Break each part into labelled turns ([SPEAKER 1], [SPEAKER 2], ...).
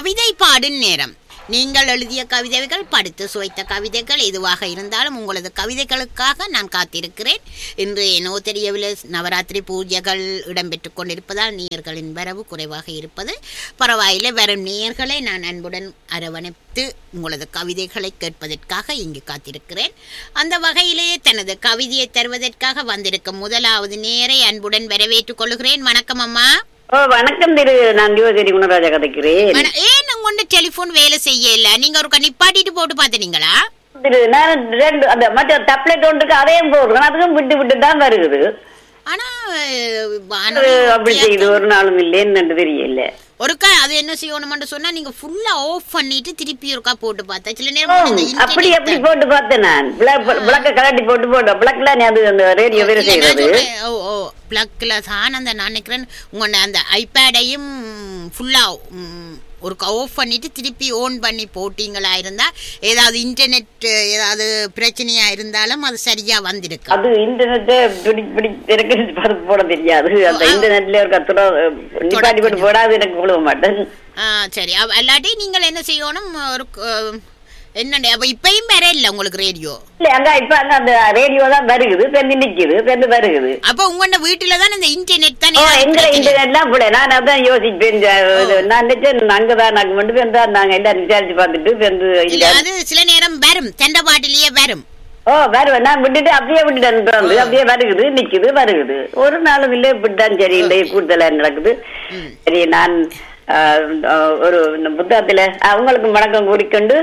[SPEAKER 1] கவிதை பாடும் நேரம் நீங்கள் எழுதிய கவிதைகள் படித்து சுவைத்த கவிதைகள் எதுவாக இருந்தாலும் உங்களது கவிதைகளுக்காக நான் காத்திருக்கிறேன் இன்று என்னோ தெரியவில்லை நவராத்திரி பூஜைகள் இடம்பெற்றுக் கொண்டிருப்பதால் நேயர்களின் வரவு குறைவாக இருப்பது பரவாயில்லை வரும் நேயர்களை நான் அன்புடன் அரவணைத்து உங்களது கவிதைகளை கேட்பதற்காக இங்கு காத்திருக்கிறேன் அந்த வகையிலேயே தனது கவிதையை தருவதற்காக வந்திருக்கும் முதலாவது நேரை அன்புடன் வரவேற்றுக் கொள்கிறேன் வணக்கம் அம்மா
[SPEAKER 2] ஓ வணக்கம் திரு நான் யோசரி குணராஜா கதைக்கிறேன்
[SPEAKER 1] வண- ஏன் உங்கள்ட்ட டெலிபோன் வேலை செய்யல நீங்க ஒரு நிப்பாட்டிட்டு போட்டு பாத்துனீங்களா
[SPEAKER 2] திரு நான் ரெண்டு அந்த மற்ற டப்லெட் ஒன்றுக்கு அதையும் போடுறேன் அதுக்கும் விட்டு விட்டு தான் வருகுது
[SPEAKER 1] ஆனா அஹ்,
[SPEAKER 2] அது
[SPEAKER 1] வானொலி
[SPEAKER 2] அப்படி செய்யுது ஒரு நாளும் இல்லைன்னு தெரியல
[SPEAKER 1] ஒருக்கா அது என்ன செய்யணும்னு சொன்னா நீங்க ஃபுல்லா ஆஃப் பண்ணிட்டு திருப்பி ஒருக்கா போட்டு பார்த்தா சில
[SPEAKER 2] ஓ,
[SPEAKER 1] நேரம் இந்த
[SPEAKER 2] அப்படி
[SPEAKER 1] internet
[SPEAKER 2] அப்படி போட்டு பார்த்தேன் நான் விளக்க கலட்டி போட்டு போட்டேன் விளக்குல நீ அது அந்த ரேடியோ வேற
[SPEAKER 1] இல்ல, நான்
[SPEAKER 2] செய்யறது
[SPEAKER 1] சொல்றேன், ஓ ஓ பிளக்ல தான் அந்த நான் நினைக்கிறேன் உங்க அந்த ஐபேடையும் ஃபுல்லா ஒரு ஆஃப் பண்ணிட்டு திருப்பி ஓன் பண்ணி போட்டீங்களா இருந்தா ஏதாவது இன்டர்நெட் ஏதாவது பிரச்சனையா இருந்தாலும் அது சரியா வந்திருக்கு
[SPEAKER 2] அது இன்டர்நெட்டை பிடி பிடி எனக்கு பார்த்து போட தெரியாது அந்த இன்டர்நெட்ல ஒரு கத்துட நிப்பாட்டி போட்டு போடாது எனக்கு போட மாட்டேன்
[SPEAKER 1] ஆ சரி அவ- அல்லாட்டி நீங்கள் என்ன செய்யணும் ஒரு அஹ், என்னண்டு அப்ப இப்பயும் வேற இல்ல உங்களுக்கு ரேடியோ
[SPEAKER 2] இல்ல அங்க இப்ப அங்க அந்த ரேடியோ தான் வருகுது பெந்து நிக்குது பெந்து வருகுது
[SPEAKER 1] அப்ப உங்களோட வீட்டுல தான் இந்த இன்டர்நெட் தான்
[SPEAKER 2] ஓ
[SPEAKER 1] ஏதாவது
[SPEAKER 2] எங்க
[SPEAKER 1] பிரச்சனை.
[SPEAKER 2] இன்டர்நெட்லாம் போல நான் அதான் யோசிப்பேன் இந்த இது நான் நினைச்சேன் அங்கதான் நாங்க மட்டும் பேர் தான் நாங்க எல்லாம் விசாரிச்சு பார்த்துட்டு பேருந்து
[SPEAKER 1] இல்ல அது சில நேரம் வரும் தெண்ட பாட்டிலேயே வரும்
[SPEAKER 2] ஓ வருவேன் நான் விட்டுட்டு அப்படியே விட்டுட்டேன் வந்து அப்படியே வருகுது நிக்குது வருகுது ஒரு நாளும் இல்லை இப்படித்தான் சரி இல்லை கூடுதலா நடக்குது சரி நான் ஆ, ஆ, ஒரு இந்த புத்தகத்துல ஆ, உங்களுக்கு வணக்கம் கூறிக்கொண்டு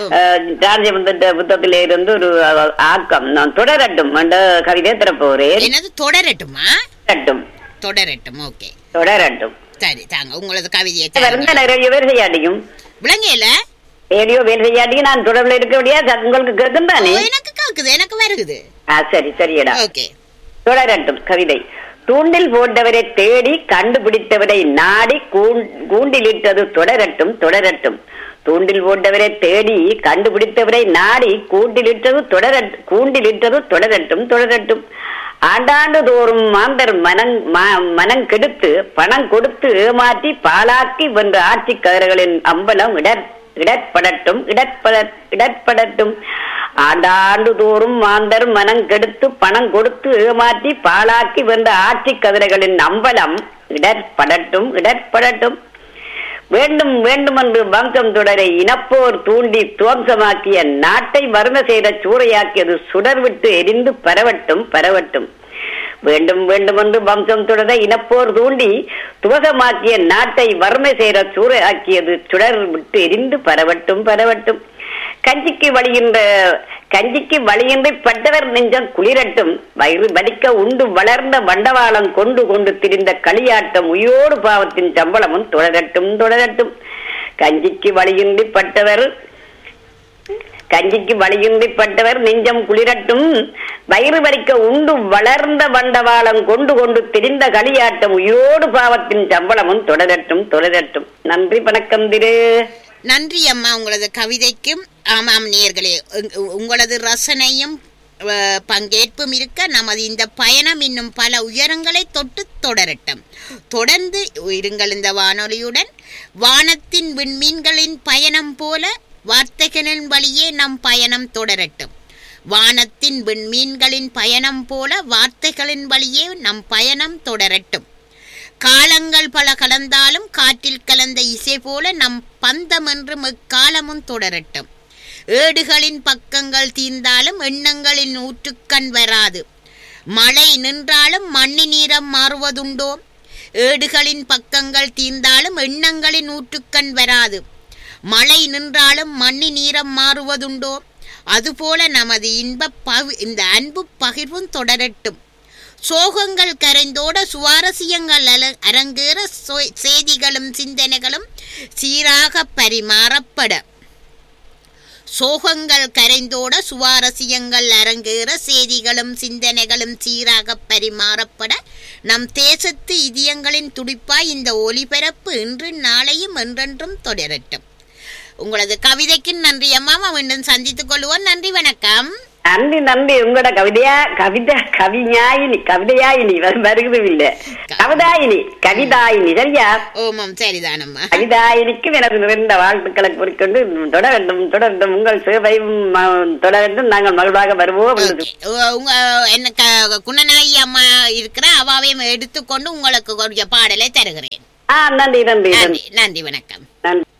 [SPEAKER 2] ராஜபந்த புத்தகத்தில இருந்து ஒரு ஆ, ஆக்கம் நான் தொடரட்டும் என்ற கவிதை தரப்போறேன்
[SPEAKER 1] என்னது தொடரட்டுமா
[SPEAKER 2] தொடரட்டும்
[SPEAKER 1] தொடரட்டும் ஓகே
[SPEAKER 2] தொடரட்டும்
[SPEAKER 1] சரி தாங்க உங்களது கவிதையை தாங்க.
[SPEAKER 2] வருந்த நிறைய பேர் செய்யாட்டியும்
[SPEAKER 1] விளங்கல
[SPEAKER 2] ரேடியோ வேலை செய்யாட்டியும் நான் தொடர்பில் இருக்கபடியா ச- உங்களுக்கு கேட்கும் தானே
[SPEAKER 1] எனக்கு கேக்குது எனக்கு வருகுது
[SPEAKER 2] ஆ சரி சரியடா
[SPEAKER 1] ஓகே
[SPEAKER 2] தொடரட்டும் கவிதை தூண்டில் போட்டவரை தேடி கண்டுபிடித்தவரை நாடி கூண்- கூண்டிலிட்டது தொடரட்டும் தொடரட்டும் தூண்டில் போட்டவரை தேடி கண்டுபிடித்தவரை நாடி கூண்டிலிட்டது தொடரட் கூண்டிலிட்டது தொடரட்டும் தொடரட்டும் ஆண்டாண்டு தோறும் மாந்தர் மனங் ம- மனம் கெடுத்து பணம் கொடுத்து ஏமாற்றி பாலாக்கி வென்ற ஆட்சிக்காரர்களின் அம்பலம் இடர் இடர்படட்டும் இடர்பட இடர்படட்டும் ஆண்டாண்டு தோறும் மாந்தர் மனம் கெடுத்து பணம் கொடுத்து ஏமாற்றி பாலாக்கி வென்ற ஆட்சி கதிரைகளின் அம்பலம் இடர்படட்டும் இடர்படட்டும் வேண்டும் வேண்டுமென்று வம்சம் தொடரை இனப்போர் தூண்டி துவம்சமாக்கிய நாட்டை வறுமை செய்த சூறையாக்கியது சுடர் விட்டு எரிந்து பரவட்டும் பரவட்டும் வேண்டும் வேண்டுமென்று வம்சம் தொடர இனப்போர் தூண்டி துவசமாக்கிய நாட்டை வறுமை செய்த சூறையாக்கியது சுடர் விட்டு எரிந்து பரவட்டும் பரவட்டும் கஞ்சிக்கு வழிகின்ற கஞ்சிக்கு வழியின்றி பட்டவர் நெஞ்சம் குளிரட்டும் வயிறு வலிக்க உண்டு வளர்ந்த வண்டவாளம் கொண்டு கொண்டு திரிந்த களியாட்டம் உயோடு பாவத்தின் சம்பளமும் தொடரட்டும் தொடரட்டும் கஞ்சிக்கு வழியின்றி பட்டவர் கஞ்சிக்கு வழியின்றி பட்டவர் நெஞ்சம் குளிரட்டும் வயிறு வலிக்க உண்டு வளர்ந்த வண்டவாளம் கொண்டு கொண்டு திரிந்த களியாட்டம் உயோடு பாவத்தின் சம்பளமும் தொடரட்டும் தொடரட்டும் நன்றி வணக்கம் திரு
[SPEAKER 1] நன்றி அம்மா உங்களது கவிதைக்கும் ஆமாம் நேர்களே உங்களது ரசனையும் அஹ், பங்கேற்பும் இருக்க நமது இந்த பயணம் இன்னும் பல உயரங்களை தொட்டு தொடரட்டும் தொடர்ந்து இருங்கள் இந்த வானொலியுடன் வானத்தின் விண்மீன்களின் பயணம் போல வார்த்தைகளின் வழியே நம் பயணம் தொடரட்டும் வானத்தின் விண்மீன்களின் பயணம் போல வார்த்தைகளின் வழியே நம் பயணம் தொடரட்டும் காலங்கள் பல கலந்தாலும் காற்றில் கலந்த இசை போல நம் பந்தம் என்றும் எக்காலமும் தொடரட்டும் ஏடுகளின் பக்கங்கள் தீர்ந்தாலும் எண்ணங்களின் ஊற்றுக்கண் வராது மழை நின்றாலும் மண்ணி நீரம் மாறுவதுண்டோ ஏடுகளின் பக்கங்கள் தீர்ந்தாலும் எண்ணங்களின் ஊற்றுக்கண் வராது மழை நின்றாலும் மண்ணி நீரம் மாறுவதுண்டோ அதுபோல நமது இன்ப பவி இந்த அன்பு பகிர்வும் தொடரட்டும் சோகங்கள் கரைந்தோட சுவாரஸ்யங்கள் அல- அரங்கேற சோ- செய்திகளும் சிந்தனைகளும் சீராக பரிமாறப்பட சோகங்கள் கரைந்தோட சுவாரஸ்யங்கள் அரங்கேற செய்திகளும் சிந்தனைகளும் சீராக பரிமாறப்பட நம் தேசத்து இதயங்களின் துடிப்பாய் இந்த ஒலிபரப்பு இன்று நாளையும் என்றென்றும் தொடரட்டும் உங்களது கவிதைக்கு நன்றி அம்மா மீண்டும் சந்தித்துக் கொள்வோம் நன்றி வணக்கம்
[SPEAKER 2] நன்றி நன்றி உங்களோட கவிதையா கவிதை கவிஞாயினி கவிதையாயினி வ- வருகிறது இல்ல கவிதாயினி கவிதாயினி சரியா
[SPEAKER 1] ஓமம் சரிதானம்மா
[SPEAKER 2] கவிதாயினிக்கு எனக்கு நிறைந்த வாழ்த்துக்களை குறிக்கொண்டு தொடரட்டும் தொடரட்டும் உங்கள் சேவையும் ம- தொடரட்டும் நாங்கள் மகிழ்வாக வருவோம்
[SPEAKER 1] ஓகே. உ- உங்க என்ன க- குணநகை அம்மா இருக்கிற அவாவையும் எடுத்துக்கொண்டு உங்களுக்கு ஒரு பாடலை தருகிறேன்
[SPEAKER 2] ஆ நன்றி நன்றி நன்றி
[SPEAKER 1] நன்றி நன்றி வணக்கம்
[SPEAKER 2] நன்றி